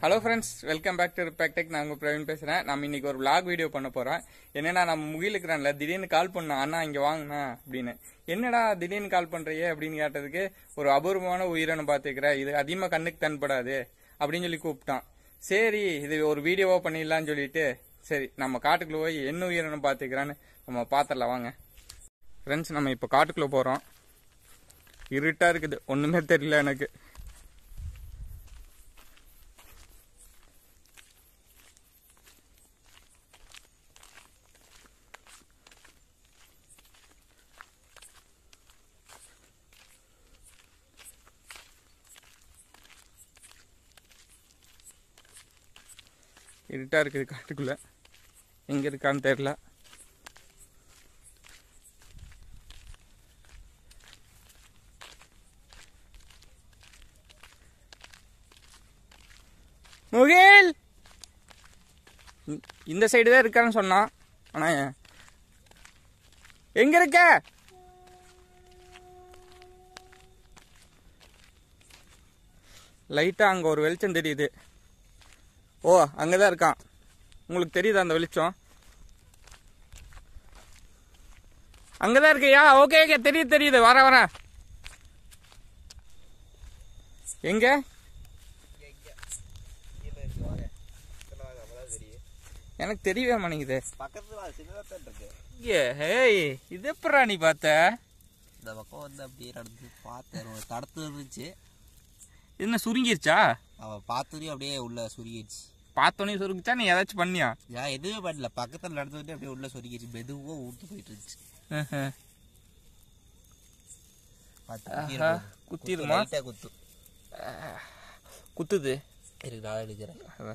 Hello friends welcome back to tech நான் உங்க பிரவீன் பேசுறேன் நம்ம இன்னைக்கு ஒரு vlog வீடியோ பண்ண போறோம் என்னன்னா நம்ம முகில் இருக்கிறான்ல திடீர்னு கால் பண்ணா அண்ணா இங்க வாங்கண்ணா அப்படின்னு என்னடா திடீர்னு கால் பண்றியே அப்படின்னு கேட்டதுக்கு ஒரு அபூர்வமான உயிரினம் பார்த்துக்கிற இது அதிகமா கண்ணுக்கு தென்படாது அப்படின்னு சொல்லி கூப்பிட்டான் சரி இது ஒரு வீடியோவா பண்ணிடலாம்னு சொல்லிட்டு சரி நம்ம காட்டுக்குள்ள போய் என்ன உயிரினம் பார்த்துக்கிறான்னு நம்ம பார்த்துடலாம் வாங்க ஃப்ரெண்ட்ஸ் நம்ம இப்போ காட்டுக்குள்ள போறோம் இருட்டா இருக்குது ஒண்ணுமே தெரியல எனக்கு இருட்டா இருக்குது காட்டுக்குள்ள எங்க இருக்கான்னு தெரியல முகில் இந்த- இந்த சைடு தான் இருக்கான்னு சொன்னான் ஆனா ஏன்? எங்க இருக்க லைட்டா அங்க ஒரு வெளிச்சம் தெரியுது ஓ அங்கதான் இருக்கான் உங்களுக்கு தெரியுதா அந்த வெளிச்சம் அங்கதான் இருக்கியா ஓகே ஓகே தெரியுது தெரியுது வர வர எங்க எனக்கு தெரியவே மாட்டேங்குது பக்கத்துல சின்னதா தான் இருக்கு ஏ ஹேய் இது எப்படா நீ பார்த்த இந்த பக்கம் வந்து அப்படியே நடந்து பார்த்தேன் ஒரு தடத்து இருந்துச்சு என்ன சுருங்கிருச்சா அவ பார்த்தோன்னே அப்படியே உள்ள சுருங்கிடுச்சு பார்த்தோன்னே சுருங்கிச்சா நீ ஏதாச்சும் பண்ணியா நான் எதுவுமே பண்ணல பக்கத்துல நடந்து வந்து அப்படியே உள்ள சுருங்கிடுச்சு மெதுவா ஊட்டு போயிட்டு இருந்துச்சு ஆஹா. பார்த்து ஆஹா, குத்திரும் பாரு. குத்திருமா? லைட்டா குத்து குத்துது இருக்கு நான் எடுக்கிறேன் அதான்.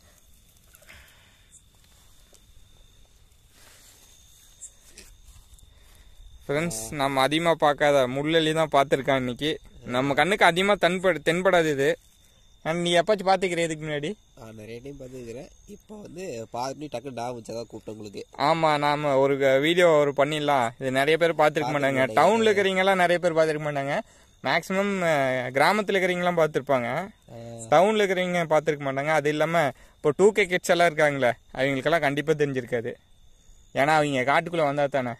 ஃப்ரெண்ட்ஸ் நம்ம அதிகமாக பார்க்காத முள்ளெலி தான் பார்த்துருக்கான் இன்னைக்கு நம்ம கண்ணுக்கு அதிகமாக தென்பட தென்படாது இது And நீ எப்பாச்சும் பார்த்துக்கிற இதுக்கு முன்னாடி நான் நிறைய டைம் பார்த்துக்கிறேன் இப்போ வந்து பார்த்துட்டு டக்குனு டா வச்சாதான் கூப்பிட்டேன் உங்களுக்கு ஆமாம் நாம ஒரு வீடியோ ஒரு பண்ணிடலாம் இது நிறைய பேர் பார்த்துருக்க மாட்டாங்க மாட்டாங்க. டவுனில் இருக்கிறவங்கலாம் நிறைய பேர் பார்த்துருக்க மாட்டாங்க மேக்ஸிமம் கிராமத்தில் இருக்கிறவங்களாம் பார்த்துருப்பாங்க டவுனில் இருக்கிறவங்க பார்த்துருக்க மாட்டாங்க அது இல்லாமல் இப்போ டூ கே கிட்ஸ் எல்லாம் இருக்காங்களே அவங்களுக்கெல்லாம் கண்டிப்பாக தெரிஞ்சிருக்காது ஏன்னா அவங்க காட்டுக்குள்ளே வந்தால் தானே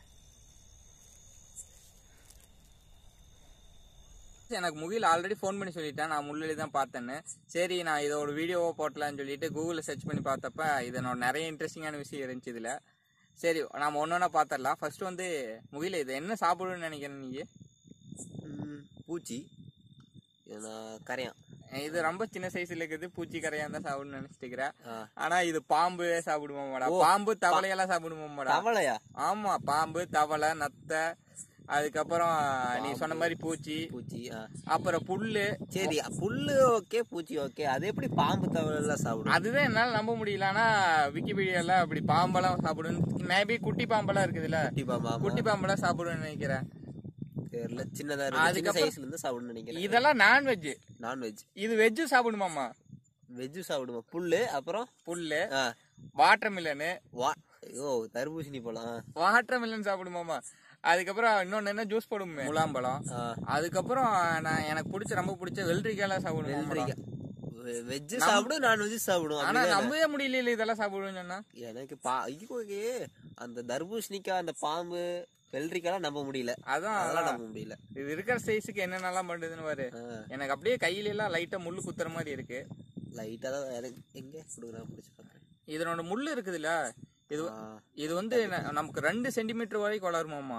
எனக்கு முகில் ஆல்ரெடி ஃபோன் பண்ணி சொல்லிட்டேன் நான் முள்ளி தான் பார்த்தேன்னு சரி நான் இதை ஒரு வீடியோவோ போட்டலாம்னு சொல்லிட்டு கூகுளில் சர்ச் பண்ணி பார்த்தப்ப இதனோட நிறைய இன்ட்ரெஸ்டிங்கான விஷயம் இருந்துச்சு இதில் சரி நாம ஒன்று ஒன்றா பார்த்துடலாம் ஃபர்ஸ்ட் வந்து முகில் இது என்ன சாப்பிடுன்னு நினைக்கிறேன் நீங்க ம், பூச்சி இது நான் கரையான் இது ரொம்ப சின்ன சைஸ்ல இருக்குது பூச்சி கரையான் தான் சாப்பிடணும்னு நினைச்சிட்டு ஆ. ஆனா இது பாம்பு சாப்பிடுவோமாடா ஓ, பாம்பு தவளையெல்லாம் சாப்பிடுவோமாடா தவளையா ஆமா பாம்பு தவளை நத்தை அதுக்கப்புறம் நீ சொன்ன மாதிரி பூச்சி பூச்சி ஆ அப்புறம் புல்லு சரி புல்லு ஓகே பூச்சி ஓகே அது எப்படி பாம்பு தவளை எல்லாம் சாப்பிடும் அதுதான் என்னால நம்ப முடியல ஆனா விக்கிபீடியால அப்படி பாம்பெல்லாம் சாப்பிடும் மேபி குட்டி பாம்பெல்லாம் இருக்குதுல்ல குட்டி பாம்பு ஆமா. குட்டி பாம்பெல்லாம் சாப்பிடுன்னு நினைக்கிறேன் தெரியல சின்னதா இருக்கு சின்ன அதுக்கப்புறம் சைஸ்ல இருந்து சாப்பிடணும்னு நினைக்கிறேன் இதெல்லாம் நான்வெஜ் நான்வெஜ் இது வெஜ் சாப்பிடுமாமா வெஜ் சாப்பிடுவோம் புல்லு அப்புறம் புல்லு ஆ, வாட்டர் மில்லனு வா ஓ தர்பூசணி பழம் வாட்டர் மில்லன் சாப்பிடுமாமா அதுக்கப்புறம் இன்னொன்னு என்ன ஜூஸ் போடுமே முலாம்பழம் ஆ, அதுக்கப்புறம் நான் எனக்கு பிடிச்ச ரொம்ப பிடிச்ச வெள்ளரிக்காய்லாம் சாப்பிடுவேன் வெள்ளரிக்காய் வெஜ் சாப்பிடும் நான்வெஜ் சாப்பிடும் ஆனா நம்பவே முடியல இதெல்லாம் சாப்பிடுவேன்னு சொன்னா எனக்கு பா ஐயோக்கு அந்த தர்பூசணிக்காய் அந்த பாம்பு வெள்ளரிக்காய் நம்ப முடியல அதான் அதெல்லாம் நம்ப முடியல இது இருக்கிற சைஸுக்கு என்னென்னலாம் பண்ணுதுன்னு பாரு எனக்கு அப்படியே கையில எல்லாம் லைட்டா முள்ளு குத்துற மாதிரி இருக்கு லைட்டா தான் எனக்கு எங்க கொடுக்குறா பிடிச்சி பாக்குறேன் இதனோட முள்ளு இருக்குதுல்ல இது ஆ, இது வந்து ந- நமக்கு ரெண்டு சென்டிமீட்டர் வரைக்கும் வளருமாமா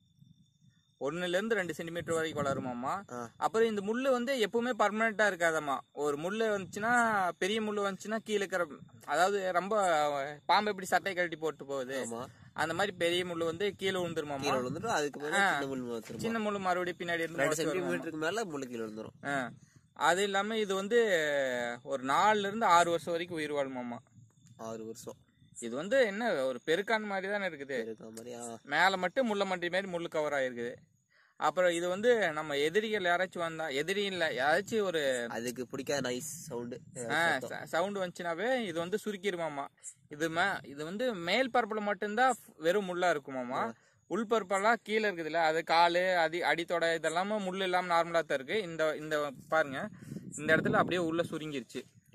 ஒண்ணுல இருந்து ரெண்டு சென்டிமீட்டர் வரைக்கும் வளருமாமா ஆ. அப்புறம் இந்த முள்ளு வந்து எப்பவுமே பர்மனண்டா இருக்காதாம்மா ஒரு முள்ளு வந்துச்சுன்னா பெரிய முள்ளு வந்துச்சுன்னா கீழே இருக்கிற அதாவது ரொம்ப பாம்பு எப்படி சட்டை கழட்டி போட்டு போகுது ஆமா அந்த மாதிரி பெரிய முள்ளு வந்து கீழே விழுந்துருமாமா கீழே விழுந்துரும் அதுக்கு மேல சின்ன முள் வச்சிருமா சின்ன முள்ளு மறுபடியும் பின்னாடி இருந்து ரெண்டு முளைச்சு வருமாமா. சென்டிமீட்டருக்கு மேல முள்ளு கீழே விழுந்துரும் ஆ. அது இல்லாம இது வந்து ஒரு நாலுல இருந்து ஆறு வருஷம் வரைக்கும் உயிர் வாழுமாமா ஆறு வருஷம் இது வந்து என்ன ஒரு பெருக்கான் மாதிரி தானே இருக்குது இருக்க மாதிரியா மேலே மட்டும் முள்ள மண்டி மாதிரி முள்ளு கவர் ஆயிருக்குது அப்புறம் இது வந்து நம்ம எதிரிகள் யாராச்சும் வந்தா எதிரி இல்ல யாராச்சும் ஒரு அதுக்கு பிடிக்காத நைஸ் சவுண்டு சவுண்ட் வந்துச்சுனாவே இது வந்து சுருக்கிருமாமா இது மே இது வந்து மேல் பரப்புல மட்டும்தான் வெறும் முள்ளா இருக்குமாமா உள்பருப்பெல்லாம் கீழே இருக்குதுல்ல அது காலு அடி அடித்தொடை இதெல்லாமே முள் இல்லாம நார்மலா தான் இருக்கு இந்த இந்த பாருங்க இந்த இடத்துல அப்படியே உள்ள சுருங்கிருச்சு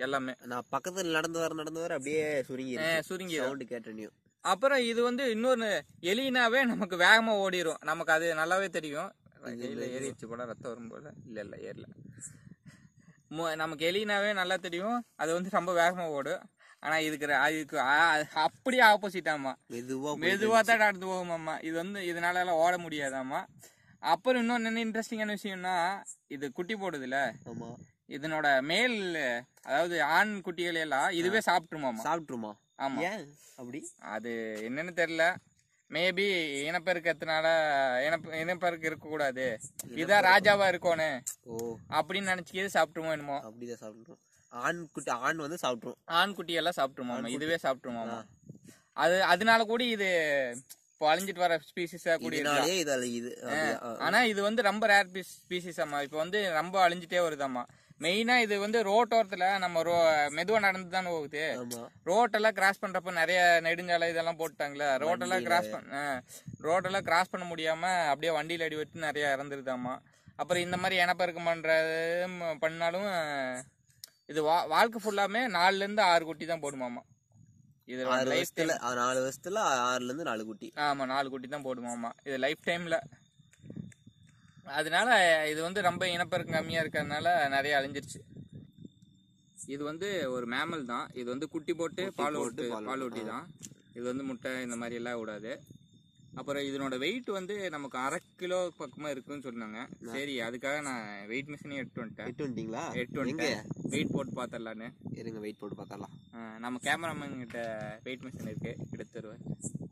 எல்லாமே நான் பக்கத்துல நடந்து வர நடந்து வர அப்படியே சுருங்கி அஹ் சுருங்கிரும் சவுண்ட் கேட்டனியும் அப்புறம் இது வந்து இன்னொரு எலினாவே நமக்கு வேகமா ஓடிரும் நமக்கு அது நல்லாவே தெரியும் கையில ஏறிடுச்சு கூட ரத்தம் வரும் போல இல்ல இல்ல ஏறல மு- நமக்கு எலினாவே நல்லா தெரியும் அது வந்து ரொம்ப வேகமா ஓடும் ஆனா இதுக்கு ர- அதுக்கு ஆ- அப்படியே ஆப்போசிட் ஆமா மெதுவா போய் மெதுவா தான் நடந்து போகுமாம்மா இது வந்து இதனால எல்லாம் ஓட முடியாதாம்மா அப்புறம் இன்னொன்னு என்ன இன்ட்ரெஸ்டிங்கான விஷயம்னா இது குட்டி போடுதுல ஆமா இதனோட மேல் அதாவது ஆண் குட்டிகள் எல்லாம் இதுவே சாப்பிட்டுருமாமா சாப்பிட்டுருமா ஆமா ஏன் அப்படி அது என்னன்னு தெரியல மேபி இனப்பெருக்கத்தினால இனப்ப இனப்பெருக்கம் இருக்கக்கூடாது இதான் ராஜாவா இருக்கணும் ஓ அப்படின்னு நினைச்சுக்கிது சாப்பிட்டுருமோ என்னமோ அப்படிதான் சாப்பிட்டுரும் ஆண் குட்டி ஆண் வந்து சாப்பிட்டுரும் ஆண் குட்டி எல்லாம் சாப்பிட்டுருமாமா இதுவே சாப்பிட்டுருமாமா அது அதனால கூட இது இப்போ அழிஞ்சிட்டு வர ஸ்பீசிஸா கூட இருக்கலாம். இதனாலே இது அழியுது அப்படியா? ஆ. ஆனா இது வந்து ரொம்ப ரேர் ஸ்பீசிஸ் அம்மா இப்போ வந்து ரொம்ப அழிஞ்சிட்டே வருதாம்மா மெயினா இது வந்து ரோட்டோரத்துல நம்ம ரோ மெதுவா நடந்து தானே போகுது ஆமா ரோட்டெல்லாம் கிராஸ் பண்றப்ப நிறைய நெடுஞ்சாலை இதெல்லாம் போட்டாங்களே ரோட்டெல்லாம் கிராஸ் பண்ண ரோட்டெல்லாம் கிராஸ் பண்ண முடியாம அப்படியே வண்டியில அடி விட்டு நிறைய இறந்துருதாமா அப்புறம் இந்த மாதிரி இனப்பெருக்கம் பண்றது ம- பண்ணாலும் அஹ், இது வா- வாழ்க்கை ஃபுல்லாமே நாலுல இருந்து ஆறு குட்டி தான் போடுமாமா இது ஆறு லைஃப் வருஷத்துல ஆ, நாலு வருஷத்துல ஆறுல இருந்து நாலு குட்டி ஆமா நாலு குட்டி தான் போடுமாமா இது லைஃப் டைம்ல அதனால இது வந்து ரொம்ப இனப்பெருக்கம் கம்மியா இருக்கிறதுனால நிறைய அழிஞ்சிருச்சு இது வந்து ஒரு மேமல் தான் இது வந்து குட்டி போட்டு பால் போட்டு விட்டு பால் பால் ஊட்டி தான் இது வந்து முட்டை இந்த மாதிரி எல்லாம் விடாது அப்புறம் இதனோட வெயிட் வந்து நமக்கு அரை கிலோ பக்கமா இருக்குன்னு சொன்னாங்க சரி அதுக்காக நான் வெயிட் மிஷினே எட்டு வந்துட்டேன் எட்டு வந்துட்டீங்களா எட்டு எங்க வந்துட்டேன் வெயிட் போட்டு பார்த்தரலான்னு இருங்க வெயிட் போட்டு பார்த்தலாம் ஆ, நம்ம கேமராமேன் கிட்ட வெயிட் மிஷின் இருக்கு எடுத்து தருவேன்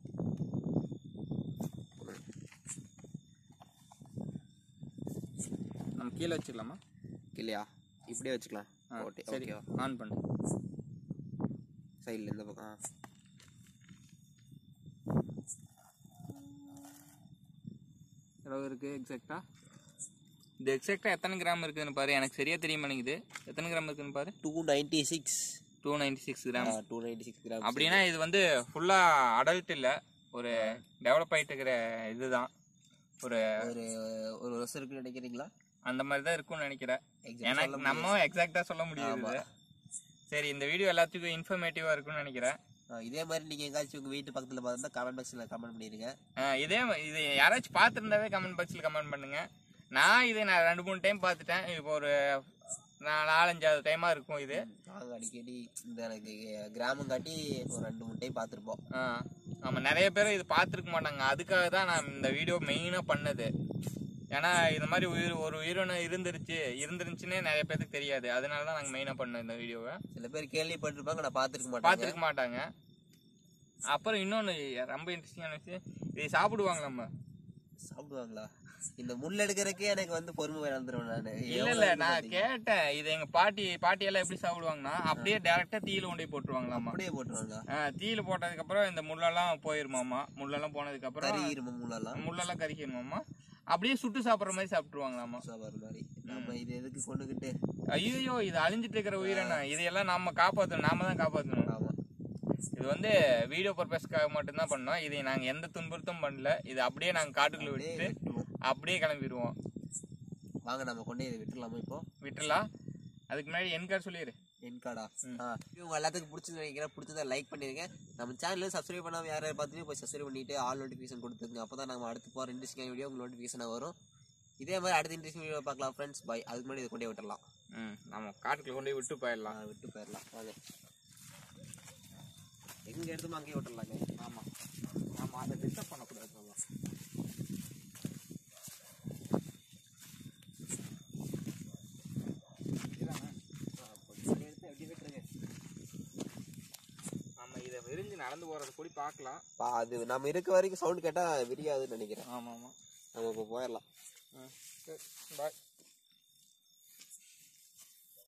நம்ம கீழே வச்சுக்கலாமா இல்லையா இப்படியே வச்சுக்கலாம் ஆ, ஓகே சரி ஓகே ஆன் பண்ணு சைடுல இந்த பக்கம் ஆ. எவ்வளோ இருக்கு எக்ஸாக்டா இது எக்ஸாக்டா எத்தனை கிராம் இருக்குதுன்னு பாரு எனக்கு சரியா தெரிய மாட்டேங்குது எத்தனை கிராம் இருக்குன்னு பாரு two ninety six two ninety six gram two ninety six gram அப்படின்னா இது வந்து ஃபுல்லா அடல்ட் இல்ல ஒரு டெவலப் ஆயிட்டு இருக்கிற இதுதான் ஒரு ஒரு ஒரு வருஷம் இருக்குன்னு நினைக்கிறீங்களா அந்த மாதிரி தான் இருக்கும்னு நினைக்கிறேன் Exact எனக்கு நம்ம எக்ஸாக்டா சொல்ல முடியாது சரி இந்த வீடியோ எல்லாத்துக்கும் இன்ஃபர்மேட்டிவா இருக்கும்னு நினைக்கிறேன் ஆ, இதே மாதிரி நீங்க எங்காச்சும் உங்க வீட்டு பக்கத்துல பார்த்தா கமெண்ட் பாக்ஸ்ல கமெண்ட் பண்ணிருங்க ஆஹ் இதே ம- இது யாராச்சும் பார்த்துருந்தாவே கமெண்ட் பாக்ஸில் கமெண்ட் பண்ணுங்க நான் இதை நான் ரெண்டு மூணு டைம் பார்த்துட்டேன் இப்போ ஒரு நா- நாலஞ்சாவது டைமா இருக்கும் இது நாங்க அடிக்கடி இந்த எனக்கு கிராமம் காட்டி ஒரு ரெண்டு மூணு டைம் பார்த்துருப்போம் ஆஹ் ஆமா நிறைய பேர் இது பார்த்துருக்க மாட்டாங்க அதுக்காக தான் நான் இந்த வீடியோ மெயினா பண்ணது ஏன்னா இந்த மாதிரி உயிர் ஒரு உயிரினு இருந்துருச்சு இருந்துருச்சுன்னே நிறைய பேருக்கு தெரியாது அதனால தான் நாங்கள் மெயினாக பண்ணோம் இந்த வீடியோவை சில பேர் கேள்விப்பட்டிருப்பாங்க நான் பார்த்துருக்க மாட்டேன் பார்த்துருக்க மாட்டாங்க அப்புறம் இன்னொன்று ரொம்ப இன்ட்ரெஸ்டிங்கான விஷயம் இதை சாப்பிடுவாங்க நம்ம சாப்பிடுவாங்களா இந்த முள் எடுக்கிறதுக்கே எனக்கு வந்து பொறுமை இழந்துருவேன் நானு இல்ல இல்ல நான் கேட்டேன் இது எங்க பாட்டி பாட்டி எல்லாம் எப்படி சாப்பிடுவாங்கன்னா அப்படியே டேரக்டா தீயில கொண்டு போய் போட்டுருவாங்களாமா அப்படியே போட்டுருவாங்க ஆஹ் தீயில போட்டதுக்கு அப்புறம் இந்த முள்ளெல்லாம் போயிருமாமா முள்ளெல்லாம் போனதுக்கு அப்புறம் கறி இரும முள்ளெல்லாம் முள்ளெல்லாம் கறிக்கணுமாமா அப்படியே சுட்டு சாப்பிடுற மாதிரி சாப்பிட்டுருவாங்களாமா சாப்பாடு மாதிரி நம்ம இது எதுக்கு கொண்டுகிட்டு ஐயோ இது அழிஞ்சிட்டு இருக்கிற உயிரினம் இதையெல்லாம் நாம காப்பாத்தணும் நாம தான் காப்பாத்தணும் ஆமா இது வந்து வீடியோ பர்பஸ்க்காக மட்டும்தான் பண்ணோம் இதை நாங்க எந்த துன்புறுத்தும் பண்ணல இது அப்படியே நாங்க காட்டுக்குள்ள அப்படியே விட்டுட்டு விட்டுருவோம். அப்படியே கிளம்பிடுவோம் வாங்க நம்ம கொண்டு இதை விட்டுலாமா இப்போ விட்டுலாம் அதுக்கு முன்னாடி என் கார்டு சொல்லிடு என் கார்டா இவங்க எல்லாத்துக்கும் பிடிச்சது நினைக்கிறேன் பிடிச்சதா லைக் பண்ணிருங்க நம்ம சேனல்ல சப்ஸ்கிரைப் பண்ணாம யார் யார் பார்த்துட்டு போய் சப்ஸ்கிரைப் பண்ணிட்டு ஆல் நோட்டிஃபிகேஷன் கொடுத்துருங்க அப்பதான் நம்ம அடுத்து போற இன்ட்ரெஸ்டிங் வீடியோ உங்களுக்கு நோட்டிஃபிகேஷன் வரும் இதே மாதிரி அடுத்த இன்ட்ரெஸ்டிங் வீடியோ பார்க்கலாம் ஃப்ரெண்ட்ஸ் பை அதுக்கு முன்னாடி இதை கொண்டே விட்டுறலாம் ம் நம்ம காட்டுக்குள்ள கொண்டு போய் விட்டு போயிடலாம் ஆ, விட்டு போயிடலாம் வாங்க எங்க எடுத்துமோ அங்கேயே விட்டுறலாங்க ஆமா ஆமா அதை டிஸ்டர்ப் பண்ணக்கூடாது எடுத்து அப்படியே விட்டுருங்க நம்ம இதை விரிஞ்சு நடந்து போறத கூடி பார்க்கலாம் பா, அது நம்ம இருக்க வரைக்கும் சவுண்ட் கேட்டா விரியாதுன்னு நினைக்கிறேன் ஆமா ஆமா நம்ம இப்போ போயிடலாம் பாய்